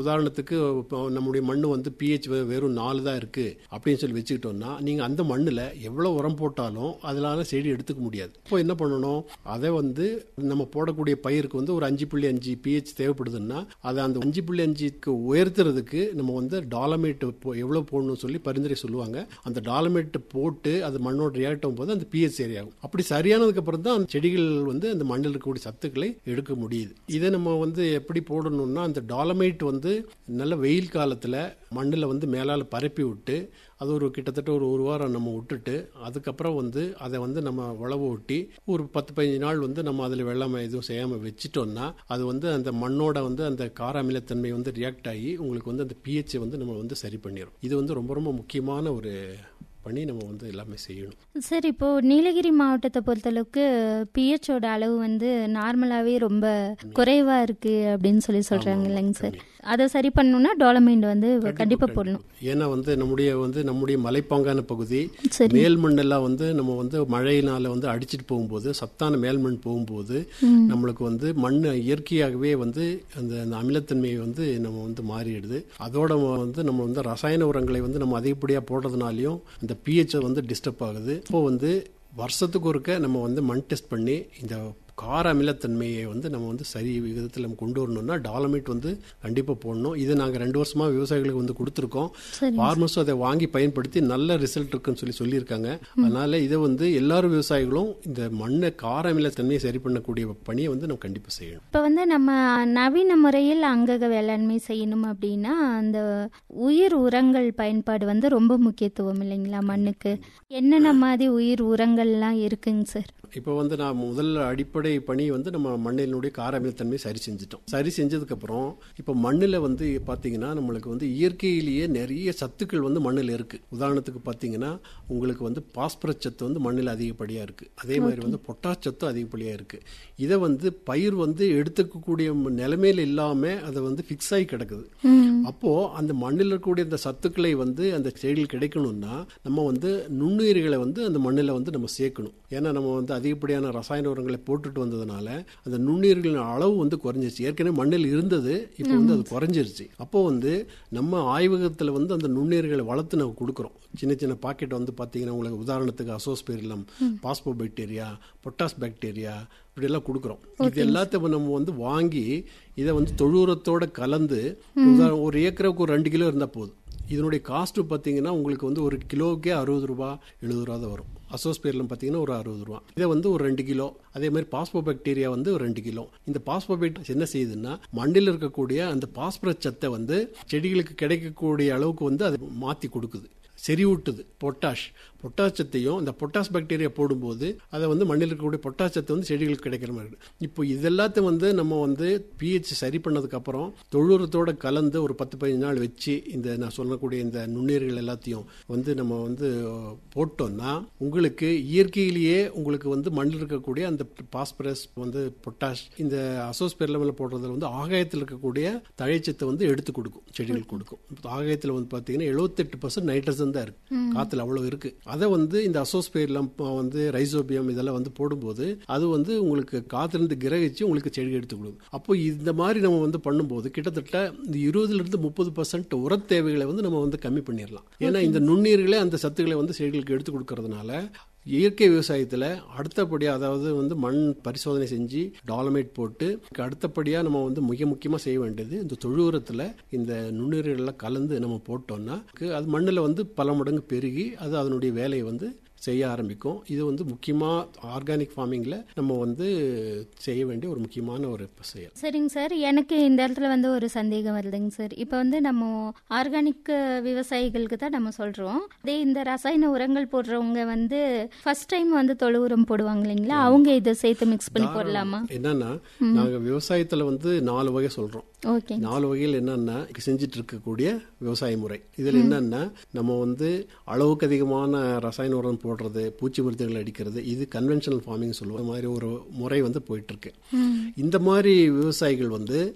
உதாரணத்துக்கு இப்போ நம்முடைய மண் வந்து பிஹெச் வெறும் நாலு தான் இருக்கு அப்படின்னு சொல்லி வச்சுக்கிட்டோம்னா நீங்க அந்த மண்ணில் எவ்வளவு உரம் போட்டாலும் அதனால செடி எடுத்துக்க முடியாது இப்போ என்ன பண்ணணும் அதை வந்து நம்ம போடக்கூடிய பயிருக்கு வந்து ஒரு அஞ்சு புள்ளி அஞ்சு பிஹெச் தேவைப்படுதுன்னா அதை அந்த அஞ்சு புள்ளி அஞ்சுக்கு உயர்த்துறதுக்கு நம்ம வந்து டாலமேட் எவ்வளவு போடணும்னு சொல்லி பரிந்துரை சொல்லுவாங்க அந்த டாலமேட் போட்டு அது மண்ணோட ரியாக்ட் ஆகும்போது அந்த பிஹெச் சரியாகும் அப்படி சரியானதுக்கு அப்புறம் தான் அந்த செடிகள் வந்து அந்த மண்ணில் இருக்கக்கூடிய சத்துக்களை எடுக்க முடியுது இதை நம்ம வந்து எப்படி போடணும்னா அந்த டாலமைட் வந்து நல்ல வெயில் காலத்தில் மண்ணில் வந்து மேலால் பரப்பி விட்டு அது ஒரு கிட்டத்தட்ட ஒரு ஒரு வாரம் நம்ம விட்டுட்டு அதுக்கப்புறம் வந்து அதை வந்து நம்ம உழவு ஒட்டி ஒரு பத்து பதினஞ்சு நாள் வந்து நம்ம அதில் வெள்ளம் எதுவும் செய்யாமல் வச்சிட்டோம்னா அது வந்து அந்த மண்ணோட வந்து அந்த கார அமிலத்தன்மை வந்து ரியாக்ட் ஆகி உங்களுக்கு வந்து அந்த பிஹெச் வந்து நம்ம வந்து சரி பண்ணிடும் இது வந்து ரொம்ப ரொம்ப முக்கியமான ஒரு பண்ணி நம்ம வந்து எல்லாமே செய்யணும் சார் இப்போ நீலகிரி மாவட்டத்தை பொறுத்தளவுக்கு பிஹெச்சோட அளவு வந்து நார்மலாவே ரொம்ப குறைவா இருக்கு அப்படின்னு சொல்லி சொல்றாங்க இல்லைங்க சார் அதை சரி பண்ணணும்னா டோலமைண்ட் வந்து கண்டிப்பா போடணும் ஏன்னா வந்து நம்முடைய வந்து நம்முடைய மலைப்பாங்கான பகுதி சரி மேல் மண்ணெல்லாம் வந்து நம்ம வந்து மழையினால வந்து அடிச்சிட்டு போகும்போது சத்தான மேல் மண் போகும்போது நம்மளுக்கு வந்து மண் இயற்கையாகவே வந்து அந்த அந்த அமிலத்தன்மையை வந்து நம்ம வந்து மாறிடுது அதோட வந்து நம்ம வந்து ரசாயன உரங்களை வந்து நம்ம அதிகப்படியாக போடுறதுனாலையும் இந்த பிஹெச் வந்து டிஸ்டர்ப் ஆகுது இப்போ வந்து வருஷத்துக்கு ஒருக்க நம்ம வந்து மண் டெஸ்ட் பண்ணி இந்த கார அமிலத்தன்மையை வந்து நம்ம வந்து சரி விகிதத்தில் நம்ம கொண்டு வரணும்னா டாலமைட் வந்து கண்டிப்பாக போடணும் இதை நாங்கள் ரெண்டு வருஷமா விவசாயிகளுக்கு வந்து கொடுத்துருக்கோம் சரி ஃபார்மர்ஸும் அதை வாங்கி பயன்படுத்தி நல்ல ரிசல்ட் இருக்குன்னு சொல்லி சொல்லியிருக்காங்க அதனால இதை வந்து எல்லாரும் விவசாயிகளும் இந்த மண்ணை கார அமிலத்தன்மையை சரி பண்ணக்கூடிய பணியை வந்து நம்ம கண்டிப்பாக செய்யணும் இப்போ வந்து நம்ம நவீன முறையில் அங்கக வேளாண்மை செய்யணும் அப்படின்னா அந்த உயிர் உரங்கள் பயன்பாடு வந்து ரொம்ப முக்கியத்துவம் இல்லைங்களா மண்ணுக்கு என்னென்ன மாதிரி உயிர் உரங்கள்லாம் இருக்குங்க சார் இப்போ வந்து நான் முதல்ல அடிப்படை பணி வந்து நம்ம மண்ணினுடைய கார அமிலத்தன்மை சரி செஞ்சுட்டோம் சரி செஞ்சதுக்கப்புறம் இப்போ மண்ணில் வந்து பார்த்தீங்கன்னா நம்மளுக்கு வந்து இயற்கையிலேயே நிறைய சத்துக்கள் வந்து மண்ணில் இருக்கு உதாரணத்துக்கு பார்த்தீங்கன்னா உங்களுக்கு வந்து பாஸ்பரஸ் சத்து வந்து மண்ணில் அதிகப்படியாக இருக்கு அதே மாதிரி வந்து பொட்டாஷ் சத்தும் அதிகப்படியாக இருக்கு இதை வந்து பயிர் வந்து எடுத்துக்கக்கூடிய நிலைமையில இல்லாமல் அதை வந்து ஃபிக்ஸ் ஆகி கிடக்குது அப்போ அந்த மண்ணில் இருக்கக்கூடிய அந்த சத்துக்களை வந்து அந்த செடியில் கிடைக்கணும்னா நம்ம வந்து நுண்ணுயிர்களை வந்து அந்த மண்ணில் வந்து நம்ம சேர்க்கணும் ஏன்னா நம்ம வந்து அதிகப்படியான ரசாயன உரங்களை போட்டுட்டு வந்ததுனால அந்த நுண்ணுயிர்களின் அளவு வந்து குறைஞ்சிருச்சு ஏற்கனவே மண்ணில் இருந்தது இப்போ வந்து அது குறைஞ்சிருச்சு அப்போ வந்து நம்ம ஆய்வகத்தில் வந்து அந்த நுண்ணுயிர்களை வளர்த்து நம்ம கொடுக்குறோம் சின்ன சின்ன பாக்கெட் வந்து பார்த்தீங்கன்னா உங்களுக்கு உதாரணத்துக்கு azospirillum phospho bacteria potash bacteria இப்படியெல்லாம் கொடுக்குறோம் இது எல்லாத்தையும் நம்ம வந்து வாங்கி இதை வந்து தொழுவுரத்தோட கலந்து உதாரணம் ஒரு ஏக்கருக்கு ஒரு ரெண்டு கிலோ இருந்தால் போதும் இதனுடைய காஸ்ட் பார்த்தீங்கன்னா உங்களுக்கு வந்து ஒரு கிலோக்கே அறுபது ரூபா எழுபது ரூபா தான் வரும் அசோஸ்பேரிலம் பார்த்தீங்கன்னா ஒரு அறுபது ரூபா இதை வந்து ஒரு ரெண்டு கிலோ அதே மாதிரி பாஸ்போ பாக்டீரியா வந்து ஒரு ரெண்டு கிலோ இந்த பாஸ்போ என்ன செய்யுதுன்னா மண்ணில் இருக்கக்கூடிய அந்த பாஸ்பரஸ் சத்தை வந்து செடிகளுக்கு கிடைக்கக்கூடிய அளவுக்கு வந்து அதை மாற்றி கொடுக்குது செறிவூட்டுது பொட்டாஷ் பொட்டாஷ் சத்தையும் இந்த பொட்டாஷ் பாக்டீரியா போடும்போது அதை வந்து மண்ணில் இருக்கக்கூடிய பொட்டாஷ் சத்து வந்து செடிகளுக்கு கிடைக்கிற மாதிரி இருக்கு இப்போ இது எல்லாத்தையும் வந்து நம்ம வந்து பிஹெச் சரி பண்ணதுக்கு அப்புறம் தொழுறத்தோட கலந்து ஒரு பத்து பதினஞ்சு நாள் வச்சு இந்த நான் சொல்லக்கூடிய இந்த நுண்ணுயிர்கள் எல்லாத்தையும் வந்து நம்ம வந்து போட்டோம்னா உங்களுக்கு இயற்கையிலேயே உங்களுக்கு வந்து மண்ணில் இருக்கக்கூடிய அந்த பாஸ்பரஸ் வந்து பொட்டாஷ் இந்த அசோஸ்பெர்லமில் போடுறதுல வந்து ஆகாயத்தில் இருக்கக்கூடிய தழைச்சத்தை வந்து எடுத்து கொடுக்கும் செடிகளுக்கு கொடுக்கும் ஆகாயத்தில் வந்து பார்த்தீங்கன்னா எழுபத்தெட்டு பர்சன்ட் நைட்ரஜன் தான் இருக்கு காத்துல அவ்வளவு இருக்கு அதை வந்து இந்த அசோஸ்பேர்லம் வந்து ரைசோபியம் இதெல்லாம் வந்து போடும்போது அது வந்து உங்களுக்கு காத்திருந்து கிரகிச்சு உங்களுக்கு செடி எடுத்து கொடுக்கும் அப்போ இந்த மாதிரி நம்ம வந்து பண்ணும்போது கிட்டத்தட்ட இந்த இருபதுல இருந்து முப்பது பர்சன்ட் உர தேவைகளை வந்து நம்ம வந்து கம்மி பண்ணிடலாம் ஏன்னா இந்த நுண்ணீர்களே அந்த சத்துக்களை வந்து செடிகளுக்கு எடுத்து கொடுக்கறதுனால இயற்கை விவசாயத்தில் அடுத்தபடியாக அதாவது வந்து மண் பரிசோதனை செஞ்சு டாலமேட் போட்டு அடுத்தபடியாக நம்ம வந்து மிக முக்கியமாக செய்ய வேண்டியது இந்த தொழு உரத்தில் இந்த நுண்ணுயிர்கள்லாம் கலந்து நம்ம போட்டோம்னா அது மண்ணில் வந்து பல மடங்கு பெருகி அது அதனுடைய வேலையை வந்து செய்ய ஆரம்பிக்கும் இது வந்து முக்கியமாக ஆர்கானிக் ஃபார்மிங்கில் நம்ம வந்து செய்ய வேண்டிய ஒரு முக்கியமான ஒரு செயல் சரிங்க சார் எனக்கு இந்த இடத்துல வந்து ஒரு சந்தேகம் வருதுங்க சார் இப்போ வந்து நம்ம ஆர்கானிக் விவசாயிகளுக்கு தான் நம்ம சொல்கிறோம் அதே இந்த ரசாயன உரங்கள் போடுறவங்க வந்து ஃபர்ஸ்ட் டைம் வந்து தொழு உரம் போடுவாங்க இல்லைங்களா அவங்க இதை சேர்த்து மிக்ஸ் பண்ணி போடலாமா என்னன்னா நாங்கள் விவசாயத்தில் வந்து நாலு வகை சொல்கிறோம் ஓகே நாலு வகையில் என்னன்னா செஞ்சுட்டு இருக்கக்கூடிய விவசாய முறை இதில் என்னன்னா நம்ம வந்து அளவுக்கு அதிகமான ரசாயன உரம் போடுறது பூச்சி மருந்துகள் அடிக்கிறது இது கன்வென்ஷனல் ஃபார்மிங் சொல்லுவோம் மாதிரி ஒரு முறை வந்து போயிட்டு இருக்கு இந்த மாதிரி விவசாயிகள் வந்து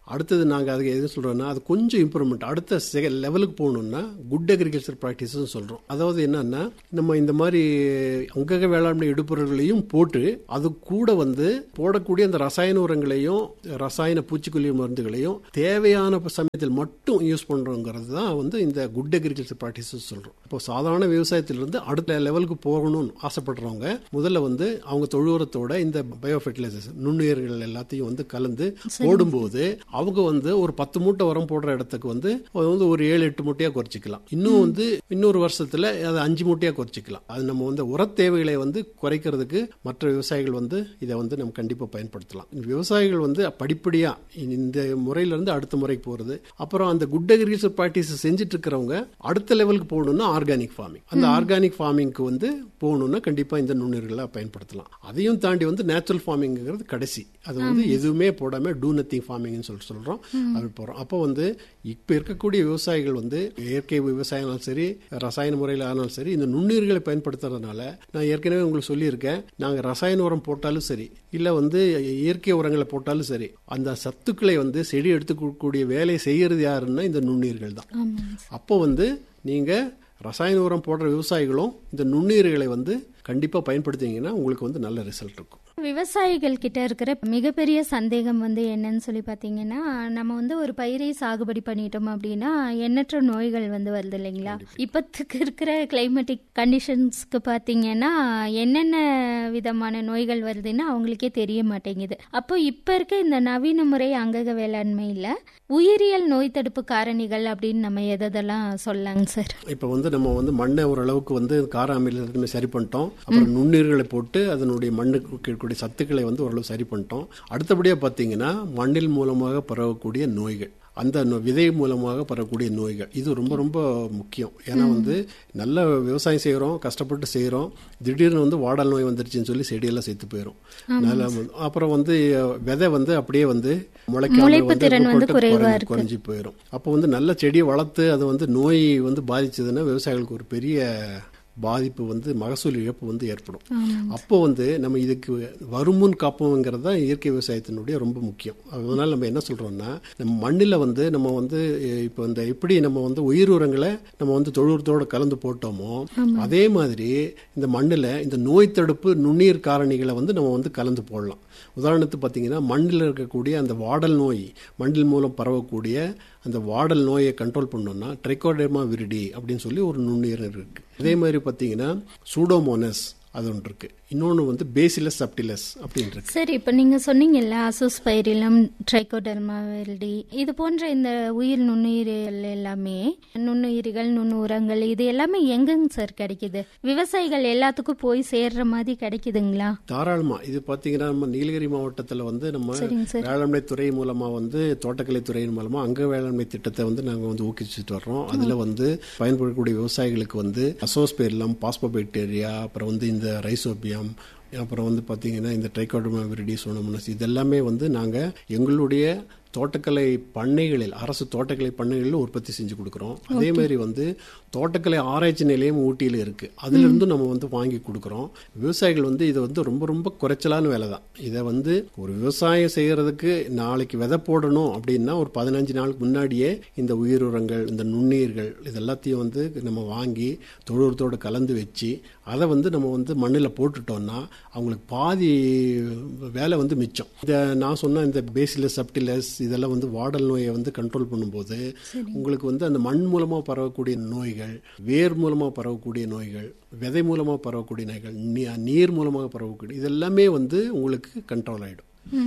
அடுத்தது நாங்கள் அதுக்கு எது சொல்கிறோன்னா அது கொஞ்சம் இம்ப்ரூவ்மெண்ட் அடுத்த லெவலுக்கு போகணும்னா குட் அக்ரிகல்ச்சர் ப்ராக்டிஸஸ் சொல்கிறோம் அதாவது என்னன்னா நம்ம இந்த மாதிரி அங்கக வேளாண்மை இடுபொருள்களையும் போட்டு அது கூட வந்து போடக்கூடிய அந்த ரசாயன உரங்களையும் ரசாயன பூச்சிக்கொல்லி மருந்துகளையும் தேவையான சமயத்தில் மட்டும் யூஸ் பண்ணுறோங்கிறது தான் வந்து இந்த குட் அக்ரிகல்ச்சர் ப்ராக்டிஸஸ் சொல்கிறோம் இப்போ சாதாரண விவசாயத்திலிருந்து அடுத்த லெவலுக்கு போகணும்னு ஆசைப்படுறவங்க முதல்ல வந்து அவங்க தொழுவுரத்தோட இந்த பயோ ஃபெர்டிலைசர்ஸ் நுண்ணுயிர்கள் எல்லாத்தையும் வந்து கலந்து போடும்போது அவங்க வந்து ஒரு பத்து மூட்டை உரம் போடுற இடத்துக்கு வந்து வந்து ஒரு ஏழு எட்டு மூட்டையா குறைச்சிக்கலாம் இன்னும் வந்து இன்னொரு வருஷத்துல அதை அஞ்சு மூட்டையா குறைச்சிக்கலாம் அது நம்ம வந்து உர தேவைகளை வந்து குறைக்கிறதுக்கு மற்ற விவசாயிகள் வந்து இதை வந்து நம்ம கண்டிப்பா பயன்படுத்தலாம் விவசாயிகள் வந்து படிப்படியா இந்த முறையில இருந்து அடுத்த முறைக்கு போறது அப்புறம் அந்த குட் அக்ரிகல்ச்சர் ப்ராக்டிஸ் செஞ்சுட்டு இருக்கிறவங்க அடுத்த லெவலுக்கு போகணும்னா ஆர்கானிக் ஃபார்மிங் அந்த ஆர்கானிக் ஃபார்மிங்க்கு வந்து போகணும்னா கண்டிப்பா இந்த நுண்ணுயிர்களை பயன்படுத்தலாம் அதையும் தாண்டி வந்து நேச்சுரல் ஃபார்மிங்கிறது கடைசி அது வந்து எதுவுமே போடாம டூ நத்திங் ஃபார்மிங்னு சொல்லி சொல்றோம் அது போறோம் அப்போ வந்து இப்ப இருக்கக்கூடிய விவசாயிகள் வந்து இயற்கை விவசாயம் சரி ரசாயன முறையில் ஆனாலும் சரி இந்த நுண்ணுயிர்களை பயன்படுத்துறதுனால நான் ஏற்கனவே உங்களுக்கு சொல்லியிருக்கேன் நாங்கள் ரசாயன உரம் போட்டாலும் சரி இல்லை வந்து இயற்கை உரங்களை போட்டாலும் சரி அந்த சத்துக்களை வந்து செடி எடுத்துக்கூடிய வேலையை செய்யறது யாருன்னா இந்த நுண்ணுயிர்கள் தான் அப்போ வந்து நீங்க ரசாயன உரம் போடுற விவசாயிகளும் இந்த நுண்ணுயிர்களை வந்து கண்டிப்பாக பயன்படுத்திங்கன்னா உங்களுக்கு வந்து நல்ல ரிசல்ட் இருக்கும் விவசாயிகள் கிட்ட இருக்கிற மிகப்பெரிய சந்தேகம் வந்து என்னன்னு சொல்லி பார்த்தீங்கன்னா நம்ம வந்து ஒரு பயிரை சாகுபடி பண்ணிட்டோம் அப்படின்னா எண்ணற்ற நோய்கள் வந்து வருது இல்லைங்களா இப்பத்துக்கு இருக்கிற கிளைமேட்டிக் கண்டிஷன்ஸ்க்கு பார்த்தீங்கன்னா என்னென்ன விதமான நோய்கள் வருதுன்னு அவங்களுக்கே தெரிய மாட்டேங்குது அப்போ இப்போ இருக்க இந்த நவீன முறை அங்கக வேளாண்மையில் உயிரியல் நோய் தடுப்பு காரணிகள் அப்படின்னு நம்ம எதெல்லாம் சொல்லலாங்க சார் இப்போ வந்து நம்ம வந்து மண்ணை ஓரளவுக்கு வந்து கார அமிலத்தன்மை சரி பண்ணிட்டோம் அப்புறம் நுண்ணீர்களை போட்டு அதனுடைய மண்ணுக்கு இருக்கக்கூடிய சத்துக்களை வந்து ஓரளவு சரி பண்ணிட்டோம் அடுத்தபடியாக பார்த்தீங்கன்னா மண்ணில் மூலமாக பரவக்கூடிய நோய்கள் அந்த விதை மூலமாக பரவக்கூடிய நோய்கள் இது ரொம்ப ரொம்ப முக்கியம் ஏன்னா வந்து நல்ல விவசாயம் செய்கிறோம் கஷ்டப்பட்டு செய்கிறோம் திடீர்னு வந்து வாடல் நோய் வந்துருச்சுன்னு சொல்லி செடியெல்லாம் செத்து போயிடும் நல்ல அப்புறம் வந்து விதை வந்து அப்படியே வந்து முளைக்காம குறைஞ்சி போயிடும் அப்போ வந்து நல்ல செடியை வளர்த்து அது வந்து நோய் வந்து பாதிச்சதுன்னா விவசாயிகளுக்கு ஒரு பெரிய பாதிப்பு வந்து மகசூல் இழப்பு வந்து ஏற்படும் அப்போ வந்து நம்ம இதுக்கு வருமுன் காப்போங்கிறது தான் இயற்கை விவசாயத்தினுடைய ரொம்ப முக்கியம் அதனால நம்ம என்ன சொல்றோம்னா நம்ம மண்ணில் வந்து நம்ம வந்து இப்போ இந்த எப்படி நம்ம வந்து உயிர் உரங்களை நம்ம வந்து தொழுவத்தோட கலந்து போட்டோமோ அதே மாதிரி இந்த மண்ணில் இந்த நோய் தடுப்பு நுண்ணீர் காரணிகளை வந்து நம்ம வந்து கலந்து போடலாம் உதாரணத்துக்கு பார்த்தீங்கன்னா மண்ணில் இருக்கக்கூடிய அந்த வாடல் நோய் மண்ணில் மூலம் பரவக்கூடிய அந்த வாடல் நோயை கண்ட்ரோல் பண்ணோம்னா ட்ரைகோடெர்மா விரிடி அப்படின்னு சொல்லி ஒரு நுண்ணுயிர் இருக்கு அதே மாதிரி பார்த்தீங்கன்னா சூடோமோனஸ் அது ஒன்று இருக்கு இன்னொன்று வந்து பேசிலஸ் சப்டிலஸ் அப்படின்னு இருக்கு சரி இப்போ நீங்க சொன்னீங்கல்ல அசோஸ்பைரிலம் ட்ரைகோடர்மா வெல்டி இது போன்ற இந்த உயிர் நுண்ணுயிர்கள் எல்லாமே நுண்ணுயிரிகள் நுண்ணுரங்கள் இது எல்லாமே எங்கங்க சார் கிடைக்குது விவசாயிகள் எல்லாத்துக்கும் போய் சேர்ற மாதிரி கிடைக்குதுங்களா தாராளமா இது பாத்தீங்கன்னா நம்ம நீலகிரி மாவட்டத்தில் வந்து நம்ம வேளாண்மை துறை மூலமா வந்து தோட்டக்கலை துறையின் மூலமா அங்க வேளாண்மை திட்டத்தை வந்து நாங்க வந்து ஊக்குவிச்சுட்டு வர்றோம் அதுல வந்து பயன்படக்கூடிய விவசாயிகளுக்கு வந்து அசோஸ்பேரிலம் பாஸ்போபேக்டீரியா அப்புறம் வந்து இந்த ரைசோபியம் அப்புறம் வந்து பார்த்தீங்கன்னா இந்த ட்ரைகோடமா விரிடி சோனோமனஸ் இதெல்லாமே வந்து நாங்கள் எங்களுடைய தோட்டக்கலை பண்ணைகளில் அரசு தோட்டக்கலை பண்ணைகளில் உற்பத்தி செஞ்சு கொடுக்குறோம் அதே மாதிரி வந்து தோட்டக்கலை ஆராய்ச்சி நிலையம் ஊட்டியில் இருக்கு அதுல இருந்து நம்ம வந்து வாங்கி கொடுக்குறோம் விவசாயிகள் வந்து இதை வந்து ரொம்ப ரொம்ப குறைச்சலான வேலை தான் இதை வந்து ஒரு விவசாயம் செய்யறதுக்கு நாளைக்கு விதை போடணும் அப்படின்னா ஒரு பதினஞ்சு நாளுக்கு முன்னாடியே இந்த உயிர் உரங்கள் இந்த நுண்ணீர்கள் இது எல்லாத்தையும் வந்து நம்ம வாங்கி தொழுவத்தோடு கலந்து வச்சு அதை வந்து நம்ம வந்து மண்ணில் போட்டுட்டோம்னா அவங்களுக்கு பாதி வேலை வந்து மிச்சம் இந்த நான் சொன்ன இந்த பேசிலஸ் சப்டிலஸ் இதெல்லாம் வந்து வாடல் நோயை வந்து கண்ட்ரோல் பண்ணும்போது உங்களுக்கு வந்து அந்த மண் மூலமாக பரவக்கூடிய நோய்கள் வேர் மூலமாக பரவக்கூடிய நோய்கள் விதை மூலமாக பரவக்கூடிய நோய்கள் நீர் மூலமாக பரவக்கூடிய இதெல்லாமே வந்து உங்களுக்கு கண்ட்ரோல் ஆகிடும்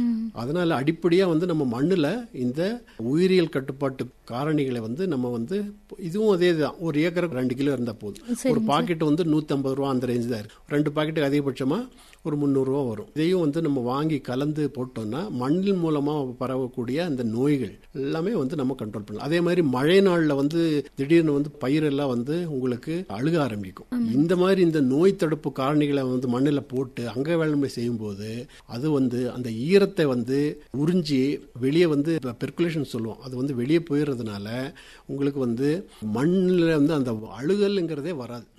அதனால அடிப்படையா வந்து நம்ம மண்ணுல இந்த உயிரியல் கட்டுப்பாட்டு காரணிகளை வந்து நம்ம வந்து இதுவும் அதே தான் ஒரு ஏக்கருக்கு ரெண்டு கிலோ இருந்தா போதும் ஒரு பாக்கெட் வந்து நூத்தி ஐம்பது ரூபா அந்த ரேஞ்ச் தான் இருக்கு ரெண்டு பாக்கெட் அதிகபட்சமா ஒரு முந்நூறுரூவா வரும் இதையும் வந்து நம்ம வாங்கி கலந்து போட்டோம்னா மண்ணின் மூலமா பரவக்கூடிய அந்த நோய்கள் எல்லாமே வந்து நம்ம கண்ட்ரோல் பண்ணலாம் அதே மாதிரி மழை நாள்ல வந்து திடீர்னு வந்து பயிரெல்லாம் வந்து உங்களுக்கு அழுக ஆரம்பிக்கும் இந்த மாதிரி இந்த நோய் தடுப்பு காரணிகளை வந்து மண்ணில் போட்டு அங்க வேளாண்மை செய்யும் போது அது வந்து அந்த ஈரத்தை வந்து உறிஞ்சி வெளியே வந்து பெர்குலேஷன் சொல்லுவோம் அது வந்து வெளியே போயிடுறதுனால உங்களுக்கு வந்து மண்ணில் வந்து அந்த அழுகல்ங்கிறதே வராது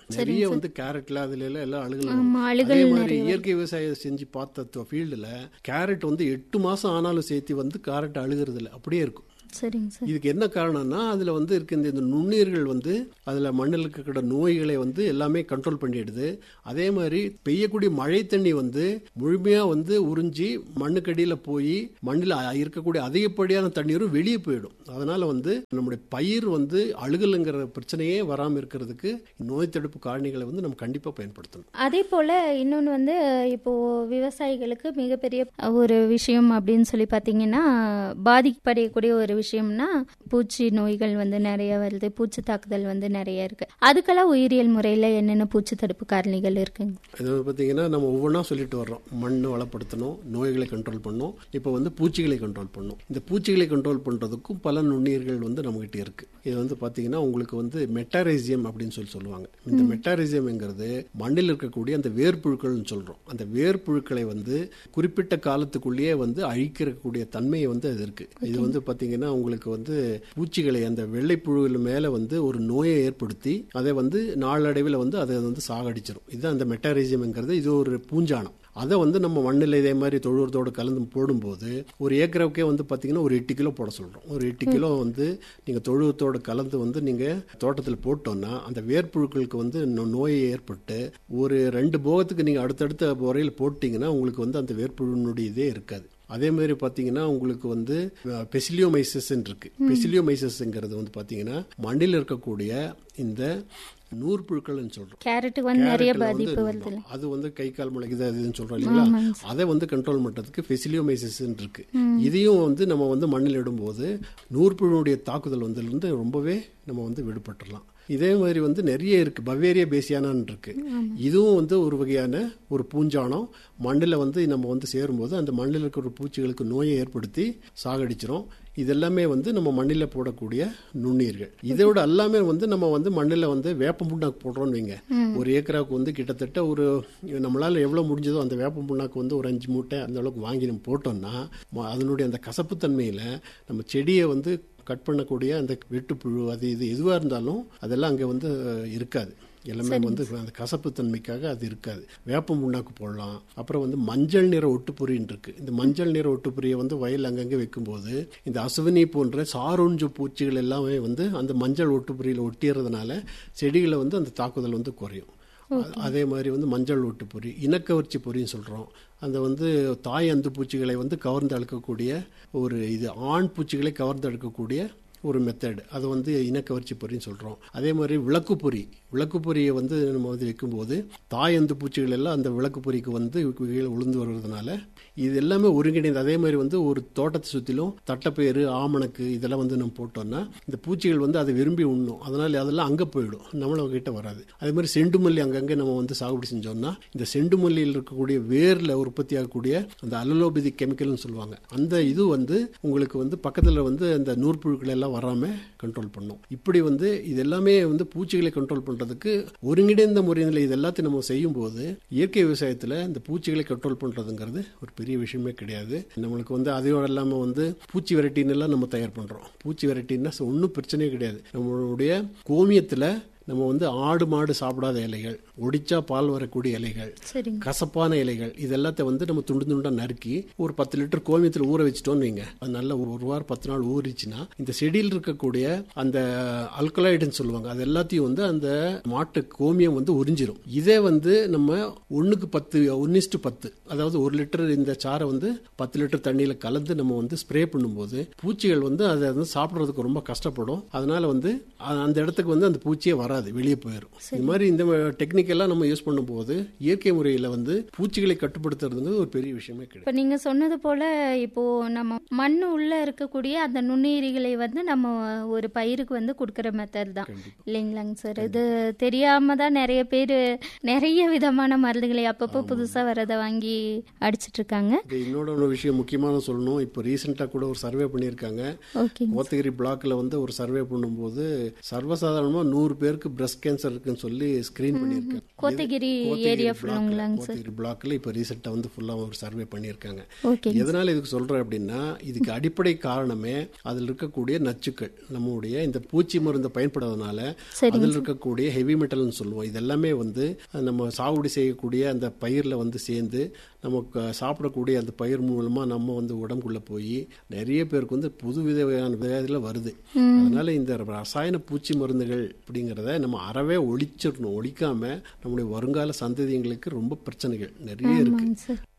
நிறைய வந்து கேரட்ல அதுல எல்லாம் எல்லாம் அழுகல் ஆமா, வரும். அழுகல் அதே மாதிரி இயற்கை விவசாயம் செஞ்சு பார்த்த ஃபீல்டுல கேரட் வந்து எட்டு மாசம் ஆனாலும் சேர்த்து வந்து கேரட் அழுகிறது இல்லை அப்படியே இருக்கும் சரிங்க சார் இதுக்கு என்ன காரணம்னா அதுல வந்து இருக்க இந்த இந்த நுண்ணுயிர்கள் வந்து அதுல மண்ணில் இருக்கிற நோய்களை வந்து எல்லாமே கண்ட்ரோல் பண்ணிடுது அதே மாதிரி பெய்யக்கூடிய மழை தண்ணி வந்து முழுமையா வந்து உறிஞ்சி மண்ணுக்கடியில போய் மண்ணில் அ- இருக்கக்கூடிய அதிகப்படியான தண்ணீரும் வெளியே போயிடும் அதனால வந்து நம்முடைய பயிர் வந்து அழுகலுங்கிற பிரச்சனையே வராம இருக்கிறதுக்கு நோய் தடுப்பு காரணிகளை வந்து நம்ம கண்டிப்பா பயன்படுத்தணும் அதே போல இன்னொன்று வந்து இப்போ விவசாயிகளுக்கு மிகப்பெரிய ஒரு விஷயம் அப்படின்னு சொல்லி பார்த்தீங்கன்னா பாதிப்படையக்கூடிய ஒரு விஷயம்னா பூச்சி நோய்கள் வந்து நிறைய வருது பூச்சி தாக்குதல் வந்து நிறைய இருக்கு அதுக்கெல்லாம் உயிரியல் முறையில் என்னென்ன பூச்சி தடுப்பு காரணிகள் இருக்குங்க இது வந்து பார்த்தீங்கன்னா நம்ம ஒவ்வொன்றா சொல்லிட்டு வர்றோம் மண் வளப்படுத்தணும் நோய்களை கண்ட்ரோல் பண்ணணும் இப்போ வந்து பூச்சிகளை கண்ட்ரோல் பண்ணணும் இந்த பூச்சிகளை கண்ட்ரோல் பண்ணுறதுக்கும் பல நுண்ணுயிர்கள் வந்து நம்மகிட்ட இருக்கு இது வந்து பார்த்தீங்கன்னா உங்களுக்கு வந்து மெட்டாரைசியம் அப்படின்னு சொல்லி சொல்லுவாங்க இந்த மெட்டாரைசியம்ங்கிறது மண்ணில் இருக்கக்கூடிய அந்த வேர்ப்புழுக்கள்னு சொல்றோம் அந்த வேர்ப்புழுக்களை வந்து குறிப்பிட்ட காலத்துக்குள்ளேயே வந்து அழிக்கிறக்கூடிய தன்மையை வந்து அது இருக்கு இது வந்து பார்த்தீங்கன்னா உங்களுக்கு வந்து பூச்சிகளை அந்த வெள்ளைப்புழுவில் மேலே வந்து ஒரு நோயை ஏற்படுத்தி அதை வந்து நாளடைவில் வந்து அதை வந்து சாகடிச்சிடும் இதுதான் அந்த மெட்டாரிசியம்ங்கிறது இது ஒரு பூஞ்சானம் அதை வந்து நம்ம மண்ணில் இதே மாதிரி தொழுவத்தோடு கலந்து போடும்போது ஒரு ஏக்கராவுக்கே வந்து பார்த்தீங்கன்னா ஒரு எட்டு கிலோ போட சொல்கிறோம் ஒரு எட்டு கிலோ வந்து நீங்கள் தொழுவத்தோடு கலந்து வந்து நீங்கள் தோட்டத்தில் போட்டோன்னா அந்த வேர்ப்புழுக்களுக்கு வந்து நோ- நோய் ஏற்பட்டு ஒரு ரெண்டு போகத்துக்கு நீங்கள் அடுத்தடுத்த முறையில் போட்டிங்கன்னா உங்களுக்கு வந்து அந்த வேர்ப்புழுனுடைய இதே இருக்காது அதே மாதிரி பார்த்தீங்கன்னா உங்களுக்கு வந்து பெசிலியோமைசஸ் இருக்கு பெசிலியோமைசஸ்ங்கிறது வந்து பார்த்தீங்கன்னா மண்ணில் இருக்கக்கூடிய இந்த நூற்புழுக்கள்னு சொல்றோம் கேரட்டுக்கு வந்து நிறைய கேரட்ல வந்து பாதிப்பு வருது இருக்கும். அது வந்து கை கால் முளைக்குது அது இதுன்னு சொல்றோம் இல்லைங்களா அதை வந்து கண்ட்ரோல் பண்றதுக்கு ஃபெசிலியோமைசிஸ் இருக்கு இதையும் வந்து நம்ம வந்து மண்ணில் இடும்போது நூற்புழுனுடைய தாக்குதல் வந்து இருந்து ரொம்பவே நம்ம வந்து விடுபட்டுறலாம் இதே மாதிரி வந்து நிறைய இருக்கு பவேரியா பேசியானான்னு இருக்கு இதுவும் வந்து ஒரு வகையான ஒரு பூஞ்சானம் மண்ணில் வந்து நம்ம வந்து சேரும்போது அந்த மண்ணில் இருக்கிற பூச்சிகளுக்கு நோயை ஏற்படுத்தி சாகடிச்சிரும் இதெல்லாமே வந்து நம்ம மண்ணில் போடக்கூடிய நுண்ணுயிர்கள் இதோட எல்லாமே வந்து நம்ம வந்து மண்ணில் வந்து வேப்ப புண்ணாக்கு போடுறோம்னு வைங்க ஒரு ஏக்கராவுக்கு வந்து கிட்டத்தட்ட ஒரு நம்மளால எவ்வளவு முடிஞ்சதோ அந்த வேப்ப புண்ணாக்கு வந்து ஒரு அஞ்சு மூட்டை அந்த அளவுக்கு வாங்கி நம்ம போட்டோம்னா ம- அதனுடைய அந்த கசப்புத்தன்மையில நம்ம செடியை வந்து கட் பண்ணக்கூடிய அந்த வெட்டுப்புழு அது இது எதுவாக இருந்தாலும் அதெல்லாம் அங்கே வந்து அஹ், இருக்காது எல்லாமே வந்து அந்த கசப்பு தன்மைக்காக அது இருக்காது வேப்பம் புண்ணாக்கு போடலாம் அப்புறம் வந்து மஞ்சள் நிற ஒட்டுப்பொறின்னு இருக்கு இந்த மஞ்சள் நிற ஒட்டுப்பொறியை வந்து வயல் அங்கங்கே வைக்கும்போது இந்த அசுவினி போன்ற சாரொஞ்சு பூச்சிகள் எல்லாமே வந்து அந்த மஞ்சள் ஒட்டுப்பொறியில் ஒட்டிடுறதுனால செடிகளை வந்து அந்த தாக்குதல் வந்து குறையும் அ- அதே மாதிரி வந்து மஞ்சள் ஒட்டு பொறி இனக்கவர்ச்சி பொறின்னு சொல்கிறோம் அந்த வந்து தாய் அந்து பூச்சிகளை வந்து கவர்ந்து அழுக்கக்கூடிய ஒரு இது ஆண் பூச்சிகளை கவர்ந்து அழுக்கக்கூடிய ஒரு மெத்தட் அது வந்து இனக்கவர்ச்சி பொறின்னு சொல்கிறோம் அதே மாதிரி விளக்கு பொறி விளக்கு பொறியை வந்து நம்ம வந்து வைக்கும்போது தாய் அந்து பூச்சிகள் எல்லாம் அந்த விளக்கு பொறிக்கு வந்து கீழே விழுந்து வருவதனால இது எல்லாமே ஒருங்கிணைந்து அதே மாதிரி வந்து ஒரு தோட்டத்தை சுற்றிலும் தட்டைப்பயிறு ஆமணக்கு இதெல்லாம் வந்து நம்ம போட்டோம்னா இந்த பூச்சிகள் வந்து அதை விரும்பி உண்ணும் அதனால அதெல்லாம் அங்கே போயிடும் நம்மள கிட்ட வராது அதே மாதிரி செண்டு மல்லி அங்கங்கே நம்ம வந்து சாகுபடி செஞ்சோம்னா இந்த செண்டு மல்லியில் இருக்கக்கூடிய வேர்ல உற்பத்தி ஆகக்கூடிய அந்த அலலோபதி கெமிக்கல்னு சொல்லுவாங்க அந்த இது வந்து உங்களுக்கு வந்து பக்கத்தில் வந்து அந்த நூற்புழுக்கள் எல்லாம் வராம கண்ட்ரோல் பண்ணும் இப்படி வந்து இது எல்லாமே வந்து பூச்சிகளை கண்ட்ரோல் பண்றதுக்கு ஒருங்கிணைந்த முறையில் இது எல்லாத்தையும் நம்ம செய்யும் போது இயற்கை விவசாயத்தில் இந்த பூச்சிகளை கண்ட்ரோல் பண்றதுங்கிறது ஒரு பெரிய விஷயமே கிடையாது நம்மளுக்கு வந்து அதையோட இல்லாமல் வந்து பூச்சி வெரைட்டின்னு எல்லாம் நம்ம தயார் பண்றோம் பூச்சி வெரைட்டின்னா ஒன்றும் பிரச்சனையே கிடையாது நம்மளுடைய கோமியத்தில் நம்ம வந்து ஆடு மாடு சாப்பிடாத இலைகள் ஒடிச்சா பால் வரக்கூடிய இலைகள் சரிங்க கசப்பான இலைகள் இது எல்லாத்தையும் வந்து நம்ம துண்டு துண்டா நறுக்கி ஒரு பத்து லிட்டர் கோமியத்தில் ஊற வச்சிட்டோம்னு வைங்க அது நல்ல ஒரு வாரம் பத்து நாள் ஊறிச்சுன்னா இந்த செடியில் இருக்கக்கூடிய அந்த அல்கலாய்டுன்னு சொல்லுவாங்க அது எல்லாத்தையும் வந்து அந்த மாட்டு கோமியம் வந்து உறிஞ்சிரும் இதே வந்து நம்ம ஒண்ணுக்கு பத்து ஒன்னிஸ்டு பத்து அதாவது ஒரு லிட்டர் இந்த சாரை வந்து பத்து லிட்டர் தண்ணியில கலந்து நம்ம வந்து ஸ்ப்ரே பண்ணும்போது பூச்சிகள் வந்து அதை வந்து சாப்பிட்றதுக்கு ரொம்ப கஷ்டப்படும் அதனால வந்து அ- அந்த இடத்துக்கு வந்து அந்த பூச்சியே வராது வெளியே போயிடும் இது மாதிரி இந்த டெக்னிக் எல்லாம் நம்ம யூஸ் பண்ணும்போது இயற்கை முறையில் வந்து பூச்சிகளை கட்டுப்படுத்துறதுங்கிறது ஒரு பெரிய விஷயமே கிடையாது இப்போ நீங்க சொன்னது போல இப்போ நம்ம மண் உள்ள இருக்கக்கூடிய அந்த நுண்ணுயிரிகளை வந்து நம்ம ஒரு பயிருக்கு வந்து கொடுக்குற மெத்தட் தான் இல்லைங்களாங்க சார் இது தெரியாம தான் நிறைய பேர் நிறைய விதமான மருந்துகளை அப்பப்போ புதுசா வரதை வாங்கி அடிச்சிட்டு இருக்காங்க இது இன்னொரு ஒரு விஷயம் முக்கியமான சொல்லணும் இப்போ ரீசெண்டாக கூட ஒரு சர்வே பண்ணியிருக்காங்க ஓகே கோத்தகிரி பிளாக்ல வந்து ஒரு சர்வே பண்ணும்போது சர்வசாதாரணமாக நூறு பேருக்கு யாருக்கு பிரஸ்ட் கேன்சர் இருக்குன்னு சொல்லி ஸ்கிரீன் பண்ணியிருக்காங்க கோத்தகிரி ஏரியா ஃபுல்லுங்களாங்க சார் கோத்தகிரி பிளாக்ல இப்போ ரீசெண்டாக வந்து ஃபுல்லாக ஒரு சர்வே பண்ணியிருக்காங்க ஓகே எதனால இதுக்கு சொல்றேன் அப்படின்னா இதுக்கு அடிப்படை காரணமே அதில் இருக்கக்கூடிய நச்சுக்கள் நம்முடைய இந்த பூச்சி மருந்து பயன்படுறதுனால அதில் இருக்கக்கூடிய ஹெவி மெட்டல்னு சொல்லுவோம் இதெல்லாமே வந்து நம்ம சாகுபடி செய்யக்கூடிய அந்த பயிரில் வந்து சேர்ந்து நமக்கு சாப்பிடக்கூடிய அந்த பயிர் மூலமா நம்ம வந்து உடம்புக்குள்ள போய் நிறைய பேருக்கு வந்து புது விதமான வியாதியில வருது அதனால இந்த ரசாயன பூச்சி மருந்துகள் அப்படிங்கிறத நம்ம அறவே ஒழிச்சிடணும் ஒழிக்காம நம்முடைய வருங்கால சந்ததிங்களுக்கு ரொம்ப பிரச்சனைகள் நிறைய இருக்கு ஆமாங்க சார்